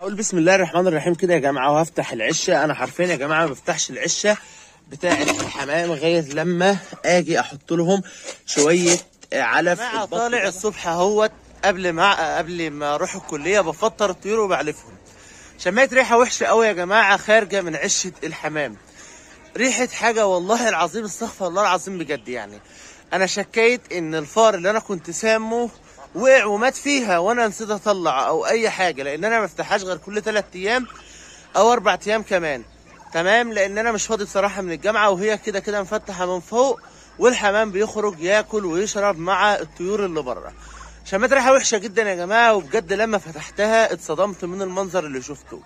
اقول بسم الله الرحمن الرحيم كده يا جماعه وهفتح العشه انا حرفيا يا جماعه ما بفتحش العشه بتاعه الحمام لغايه لما اجي احط لهم شويه علف جماعة البط طالع ده. الصبح اهوت قبل ما قبل ما اروح الكليه بفطر الطيور وبعلفهم شميت ريحه وحشه قوي يا جماعه خارجه من عشه الحمام ريحه حاجه والله العظيم استغفر الله العظيم بجد يعني انا شكيت ان الفار اللي انا كنت سامه وقع ومات فيها وانا نسيت اطلع او اي حاجه لان انا ما بفتحهاش غير كل 3 ايام او اربع ايام كمان تمام لان انا مش فاضي بصراحه من الجامعه وهي كده كده مفتحه من فوق والحمام بيخرج ياكل ويشرب مع الطيور اللي بره شميت ريحه وحشه جدا يا جماعه وبجد لما فتحتها اتصدمت من المنظر اللي شفته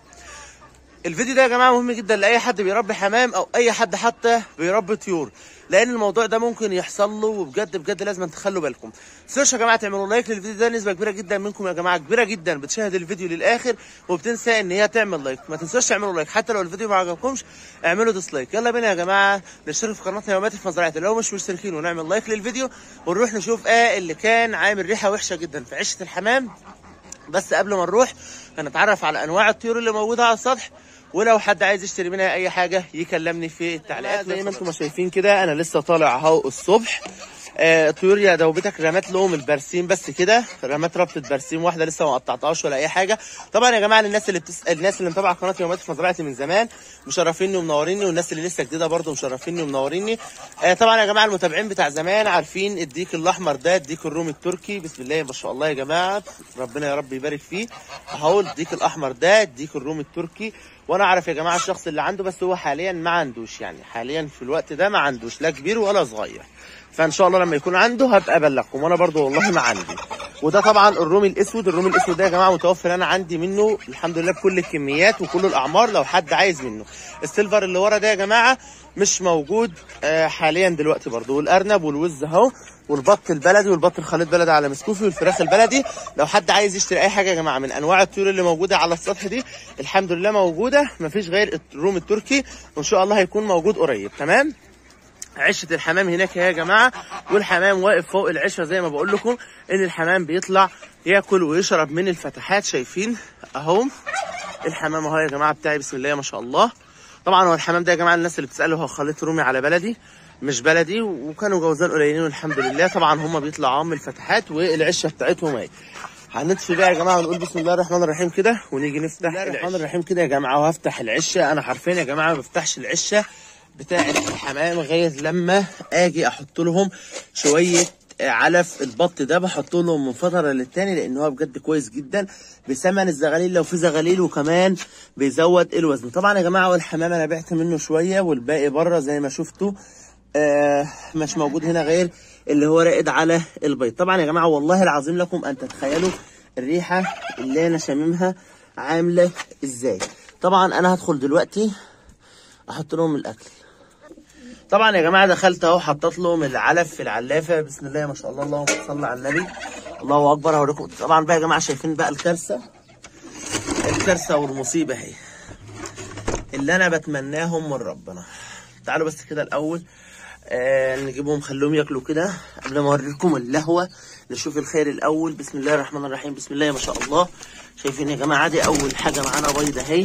الفيديو ده يا جماعه مهم جدا لاي حد بيربي حمام او اي حد حتى بيربي طيور لان الموضوع ده ممكن يحصل له وبجد بجد لازم تخلوا بالكم تنسوش يا جماعه تعملوا لايك للفيديو ده نسبه كبيره جدا منكم يا جماعه كبيره جدا بتشاهد الفيديو للاخر وبتنسى ان هي تعمل لايك ما تنسوش تعملوا لايك حتى لو الفيديو ما عجبكمش اعملوا ديسلايك يلا بينا يا جماعه نشترك في قناتنا يوميات في مزرعه لو مش مشتركين ونعمل لايك للفيديو ونروح نشوف ايه اللي كان عامل ريحه وحشه جدا في عشه الحمام بس قبل ما نروح هنتعرف على انواع الطيور اللي موجوده على السطح ولو حد عايز يشتري منها اي حاجه يكلمني في التعليقات زي ما انتم شايفين كده انا لسه طالع اهو الصبح آه، طيور يا دوبتك رمت لهم البرسيم بس كده رمت ربطه برسيم واحده لسه ما قطعتهاش ولا اي حاجه طبعا يا جماعه الناس اللي بتسال الناس اللي متابعه قناه يوميات في مزرعتي من زمان مشرفيني ومنوريني والناس اللي لسه جديده برضو مشرفيني ومنوريني آه، طبعا يا جماعه المتابعين بتاع زمان عارفين الديك الاحمر ده الديك الرومي التركي بسم الله ما شاء الله يا جماعه ربنا يا رب يبارك فيه اهو الديك الاحمر ده الديك الرومي التركي وانا اعرف يا جماعه الشخص اللي عنده بس هو حاليا ما عندوش يعني حاليا في الوقت ده ما عندوش لا كبير ولا صغير فان شاء الله لما يكون عنده هبقى ابلغكم وانا برضو والله ما عندي وده طبعا الرومي الاسود الرومي الاسود ده يا جماعه متوفر انا عندي منه الحمد لله بكل الكميات وكل الاعمار لو حد عايز منه السيلفر اللي ورا ده يا جماعه مش موجود آه، حاليا دلوقتي برضو والارنب والوز اهو والبط البلدي والبط الخليط بلدي على مسكوفي والفراخ البلدي لو حد عايز يشتري اي حاجه يا جماعه من انواع الطيور اللي موجوده على السطح دي الحمد لله موجوده مفيش غير الروم التركي وان شاء الله هيكون موجود قريب تمام عشه الحمام هناك يا جماعه والحمام واقف فوق العشه زي ما بقول لكم ان الحمام بيطلع ياكل ويشرب من الفتحات شايفين اهو الحمام اهو يا جماعه بتاعي بسم الله ما شاء الله طبعا هو الحمام ده يا جماعه الناس اللي بتساله هو خليط رومي على بلدي مش بلدي وكانوا جوزان قليلين والحمد لله طبعا هم بيطلعوا من الفتحات والعشه بتاعتهم اهي هنطفي بقى يا جماعه ونقول بسم الله الرحمن الرحيم كده ونيجي نفتح بسم الله الرحمن الرحيم كده يا جماعه وهفتح العشه انا حرفيا يا جماعه ما بفتحش العشه بتاعه الحمام لغايه لما اجي احط لهم شويه علف البط ده بحط لهم من فتره للتاني لان هو بجد كويس جدا بثمن الزغاليل لو في زغاليل وكمان بيزود الوزن طبعا يا جماعه والحمام انا بعت منه شويه والباقي بره زي ما شفتوا آه مش موجود هنا غير اللي هو راقد على البيض طبعا يا جماعه والله العظيم لكم ان تتخيلوا الريحه اللي انا شاممها عامله ازاي طبعا انا هدخل دلوقتي احط لهم الاكل طبعا يا جماعه دخلت اهو حطيت لهم العلف في العلافه بسم الله ما شاء الله اللهم صل على النبي الله اكبر هوريكم طبعا بقى يا جماعه شايفين بقى الكارثه الكارثه والمصيبه اهي اللي انا بتمناهم من ربنا تعالوا بس كده الاول آه نجيبهم خلوهم ياكلوا كده قبل ما اوريكم اللهوه نشوف الخير الاول بسم الله الرحمن الرحيم بسم الله ما شاء الله شايفين يا جماعه دي اول حاجه معانا بيضه اهي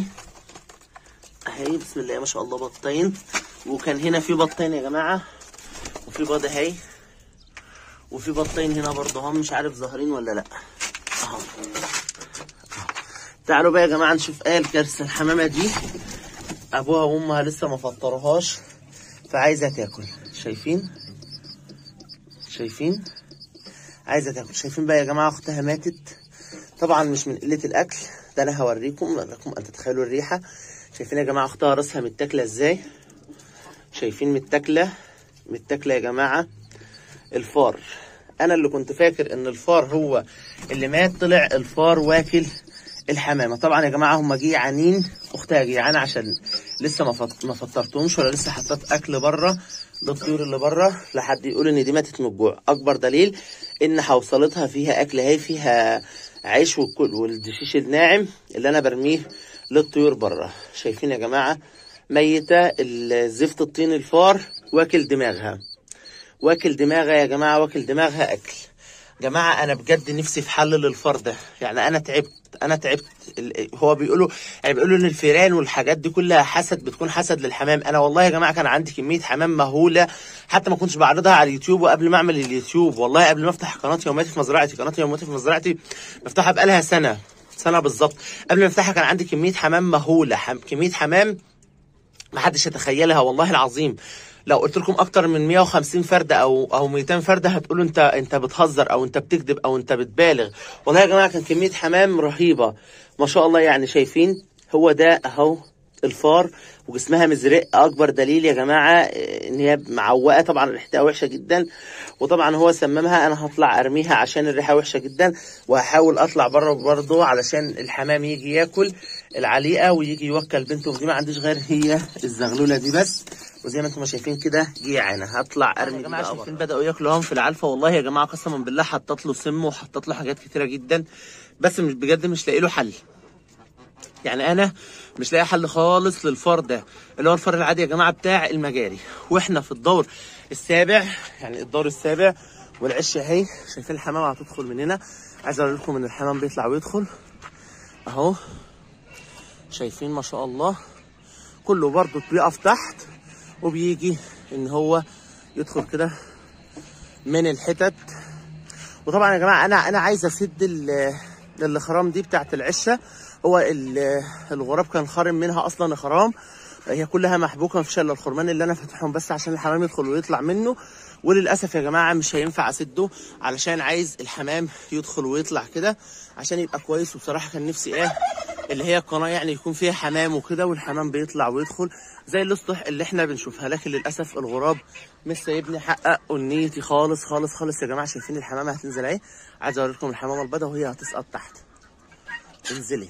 اهي بسم الله ما شاء الله بطين وكان هنا في بطين يا جماعه وفي بيض اهي وفي بطين هنا برضه هم مش عارف ظاهرين ولا لا اهو تعالوا بقى يا جماعه نشوف ايه الكارثه الحمامه دي ابوها وامها لسه ما فطروهاش فعايزه تاكل شايفين شايفين عايزه تاكل شايفين بقى يا جماعه اختها ماتت طبعا مش من قله الاكل ده انا هوريكم لكم ان تتخيلوا الريحه شايفين يا جماعه اختها راسها متاكله ازاي شايفين متاكله متاكله يا جماعه الفار انا اللي كنت فاكر ان الفار هو اللي مات طلع الفار واكل الحمامه طبعا يا جماعه هم جيعانين اختها جيعانه عشان لسه ما فط... ما فطرتهمش ولا لسه حطيت اكل بره للطيور اللي بره لحد يقول ان دي ماتت من الجوع اكبر دليل ان حوصلتها فيها اكل اهي فيها عيش والكل والدشيش الناعم اللي انا برميه للطيور بره شايفين يا جماعه ميته زفت الطين الفار واكل دماغها واكل دماغها يا جماعه واكل دماغها اكل جماعه انا بجد نفسي في حل للفار ده يعني انا تعبت انا تعبت ال- هو بيقولوا يعني بيقولوا ان الفيران والحاجات دي كلها حسد بتكون حسد للحمام انا والله يا جماعه كان عندي كميه حمام مهوله حتى ما كنتش بعرضها على اليوتيوب وقبل ما اعمل اليوتيوب والله قبل ما افتح قناه يومياتي في مزرعتي قناه يومياتي في مزرعتي بفتحها بقالها سنه سنه بالظبط قبل ما افتحها كان عندي كميه حمام مهوله حم... كميه حمام ما حدش يتخيلها والله العظيم لو قلت لكم اكتر من 150 فرده او او 200 فرده هتقولوا انت انت بتهزر او انت بتكذب او انت بتبالغ والله يا جماعه كان كميه حمام رهيبه ما شاء الله يعني شايفين هو ده اهو الفار وجسمها مزرق اكبر دليل يا جماعه آه، ان هي معوقه طبعا ريحتها وحشه جدا وطبعا هو سممها انا هطلع ارميها عشان الريحه وحشه جدا وهحاول اطلع بره برضه علشان الحمام يجي ياكل العليقه ويجي يوكل بنته دي ما عنديش غير هي الزغلوله دي بس وزي ما انتم شايفين كده جيعانه هطلع ارمي يا جماعه شايفين بداوا ياكلوا هم في العلفه والله يا جماعه قسما بالله حطت له سم وحطت له حاجات كتيره جدا بس مش بجد مش لاقي له حل يعني انا مش لاقي حل خالص للفار ده اللي هو الفار العادي يا جماعه بتاع المجاري واحنا في الدور السابع يعني الدور السابع والعش اهي شايفين الحمام هتدخل من هنا عايز اوري لكم ان الحمام بيطلع ويدخل اهو شايفين ما شاء الله كله برضه بيقف تحت وبيجي ان هو يدخل كده من الحتت وطبعا يا جماعه انا انا عايز اسد ال- الخرام دي بتاعت العشه هو ال- الغراب كان خارم منها اصلا خرام هي كلها محبوكه مفيش الا الخرمان اللي انا فاتحهم بس عشان الحمام يدخل ويطلع منه وللاسف يا جماعه مش هينفع اسده علشان عايز الحمام يدخل ويطلع كده عشان يبقى كويس وبصراحه كان نفسي ايه اللي هي القناه يعني يكون فيها حمام وكده والحمام بيطلع ويدخل زي الاسطح اللي احنا بنشوفها لكن للاسف الغراب مش سايبني احقق امنيتي خالص خالص خالص يا جماعه شايفين الحمامه هتنزل اهي عايز اوريكم الحمامه البيضاء وهي هتسقط تحت انزلي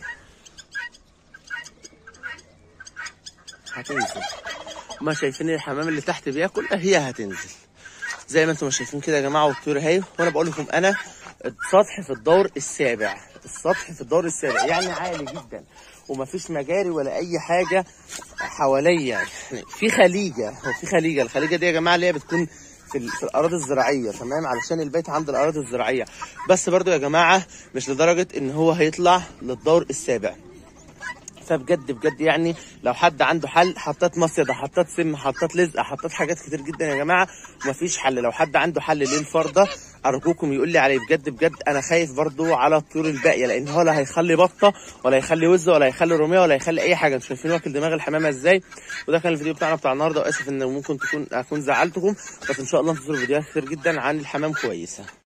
هتنزل ما شايفين الحمام اللي تحت بياكل هي هتنزل زي ما انتم شايفين كده يا جماعه والطيور اهي وانا بقول لكم انا السطح في الدور السابع السطح في الدور السابع يعني عالي جدا ومفيش مجاري ولا اي حاجه حواليا يعني في خليجه هو في خليجه الخليجه دي يا جماعه اللي هي بتكون في, ال- في الاراضي الزراعيه تمام علشان البيت عند الاراضي الزراعيه بس برضو يا جماعه مش لدرجه ان هو هيطلع للدور السابع فبجد بجد يعني لو حد عنده حل حطيت مصيدة حطيت سم حطيت لزقة حطيت حاجات كتير جدا يا جماعة ومفيش حل لو حد عنده حل للفار ده أرجوكم يقول لي عليه بجد بجد أنا خايف برضو على الطيور الباقية لأن هو لا هيخلي بطة ولا هيخلي وزة ولا هيخلي رومية ولا هيخلي أي حاجة انتوا شايفين واكل دماغ الحمامة ازاي وده كان الفيديو بتاعنا بتاع النهارده وآسف إن ممكن تكون أكون زعلتكم بس إن شاء الله انتظروا فيديوهات كتير جدا عن الحمام كويسة